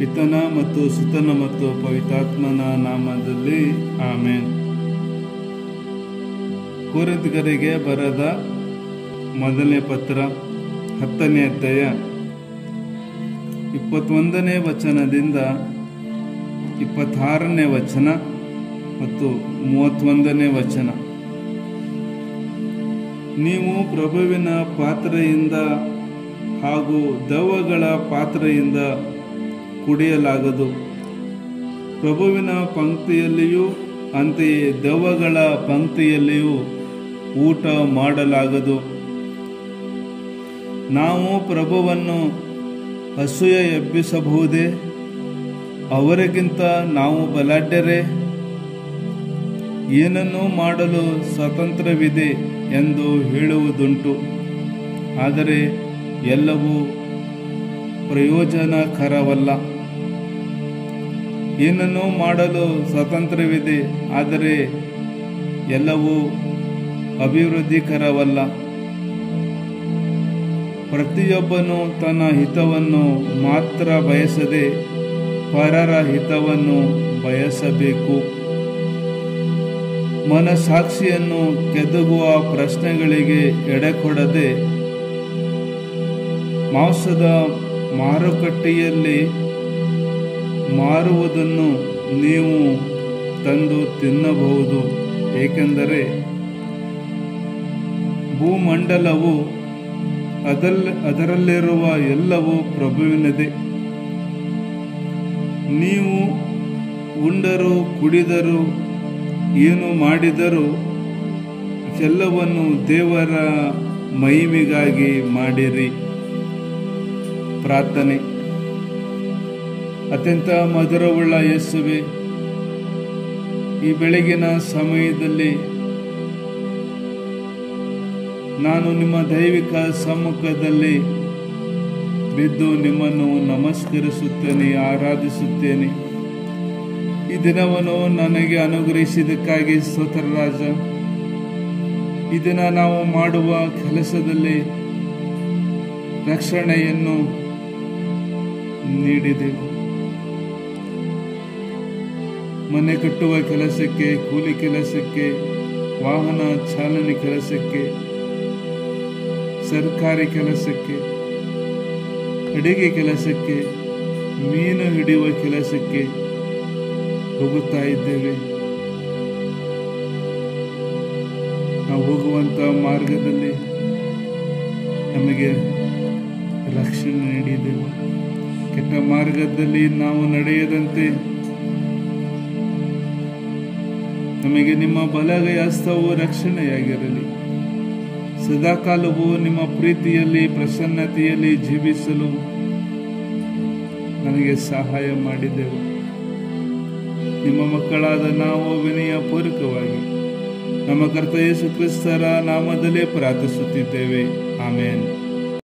ಪಿತನ ಮತ್ತು ಸುತನ ಮತ್ತು ಪವಿತ್ರಾತ್ಮನ ನಾಮದಲ್ಲಿ ಆಮೇನ್ ಕೋರಿಂತಿಗರಿಗೆ ಬರೆದ ಮೊದಲನೇ ಪತ್ರ ಹತ್ತನೇ ಅಧ್ಯಾಯ ಇಪ್ಪತ್ತೊಂದನೇ ವಚನದಿಂದ ಇಪ್ಪತ್ತಾರನೇ ವಚನ ಮತ್ತು ಮೂವತ್ತೊಂದನೇ ವಚನ ನೀವು ಪ್ರಭುವಿನ ಪಾತ್ರೆಯಿಂದ ಹಾಗೂ ದೆವ್ವಗಳ ಪಾತ್ರೆಯಿಂದ ಕುಡಿಯಲಾಗದು ಪ್ರಭುವಿನ ಪಂಕ್ತಿಯಲ್ಲಿಯೂ ಅಂತೆಯೇ ದೆವ್ವಗಳ ಪಂಕ್ತಿಯಲ್ಲಿಯೂ ಊಟ ಮಾಡಲಾಗದು ನಾವು ಪ್ರಭುವನ್ನು ಅಸೂಯೆ ಎಬ್ಬಿಸಬಹುದೇ ಅವರಿಗಿಂತ ನಾವು ಬಲಾಢ್ಯರೇ ಏನನ್ನೂ ಮಾಡಲು ಸ್ವಾತಂತ್ರ್ಯವಿದೆ ಎಂದು ಹೇಳುವುದುಂಟು ಆದರೆ ಎಲ್ಲವೂ ಪ್ರಯೋಜನಕರವಲ್ಲ ಏನನ್ನೂ ಮಾಡಲು ಸ್ವಾತಂತ್ರ್ಯವಿದೆ ಆದರೆ ಎಲ್ಲವೂ ಅಭಿವೃದ್ಧಿಕರವಲ್ಲ ಪ್ರತಿಯೊಬ್ಬನು ತನ್ನ ಹಿತವನ್ನು ಮಾತ್ರ ಬಯಸದೆ ಪರರ ಹಿತವನ್ನು ಬಯಸಬೇಕು ಮನಸಾಕ್ಷಿಯನ್ನು ಕೆದಗುವ ಪ್ರಶ್ನೆಗಳಿಗೆ ಎಡೆಕೊಡದೆ ಮಾಂಸದ ಮಾರುಕಟ್ಟೆಯಲ್ಲಿ ಮಾರುವುದನ್ನು ನೀವು ತಂದು ತಿನ್ನಬಹುದು ಏಕೆಂದರೆ ಭೂಮಂಡಲವು ಅದಲ್ ಅದರಲ್ಲಿರುವ ಎಲ್ಲವೂ ಪ್ರಭುವಿನದೇ ನೀವು ಉಂಡರು ಕುಡಿದರು ಏನು ಮಾಡಿದರೂ ಎಲ್ಲವನ್ನು ದೇವರ ಮಹಿಮೆಗಾಗಿ ಮಾಡಿರಿ ಪ್ರಾರ್ಥನೆ ಅತ್ಯಂತ ಮಧುರವುಳ್ಳ ಯೇಸುವೆ ಈ ಬೆಳಗಿನ ಸಮಯದಲ್ಲಿ ನಾನು ನಿಮ್ಮ ದೈವಿಕ ಸಮ್ಮುಖದಲ್ಲಿ ಬಿದ್ದು ನಿಮ್ಮನ್ನು ನಮಸ್ಕರಿಸುತ್ತೇನೆ ಆರಾಧಿಸುತ್ತೇನೆ ಈ ದಿನವನ್ನು ನನಗೆ ಅನುಗ್ರಹಿಸಿದ್ದಕ್ಕಾಗಿ ಸ್ತೋತ್ರ ರಾಜ ಈ ದಿನ ನಾವು ಮಾಡುವ ಕೆಲಸದಲ್ಲಿ ರಕ್ಷಣೆಯನ್ನು ನೀಡಿದೆವು ಮನೆ ಕಟ್ಟುವ ಕೆಲಸಕ್ಕೆ ಕೂಲಿ ಕೆಲಸಕ್ಕೆ ವಾಹನ ಚಾಲನೆ ಕೆಲಸಕ್ಕೆ ಸರ್ಕಾರಿ ಕೆಲಸಕ್ಕೆ ಅಡಿಗೆ ಕೆಲಸಕ್ಕೆ ಮೀನು ಹಿಡಿಯುವ ಕೆಲಸಕ್ಕೆ ಹೋಗುತ್ತಾ ಇದ್ದೇವೆ ನಾವು ಹೋಗುವಂತ ಮಾರ್ಗದಲ್ಲಿ ನಮಗೆ ರಕ್ಷಣೆ ನೀಡಿದೆವು ಕೆಟ್ಟ ಮಾರ್ಗದಲ್ಲಿ ನಾವು ನಡೆಯದಂತೆ ನಮಗೆ ನಿಮ್ಮ ಬಲಗೈ ಹಸ್ತವು ರಕ್ಷಣೆಯಾಗಿರಲಿ ಸದಾಕಾಲವು ನಿಮ್ಮ ಪ್ರೀತಿಯಲ್ಲಿ ಪ್ರಸನ್ನತೆಯಲ್ಲಿ ಜೀವಿಸಲು ನನಗೆ ಸಹಾಯ ಮಾಡಿದೆವು ನಿಮ್ಮ ಮಕ್ಕಳಾದ ನಾವು ವಿನಯ ಪೂರ್ವಕವಾಗಿ ನಮ್ಮ ಕರ್ತ ಯೇಸು ಕ್ರಿಸ್ತರ ನಾಮದಲ್ಲೇ ಪ್ರಾರ್ಥಿಸುತ್ತಿದ್ದೇವೆ ಆಮೇನ್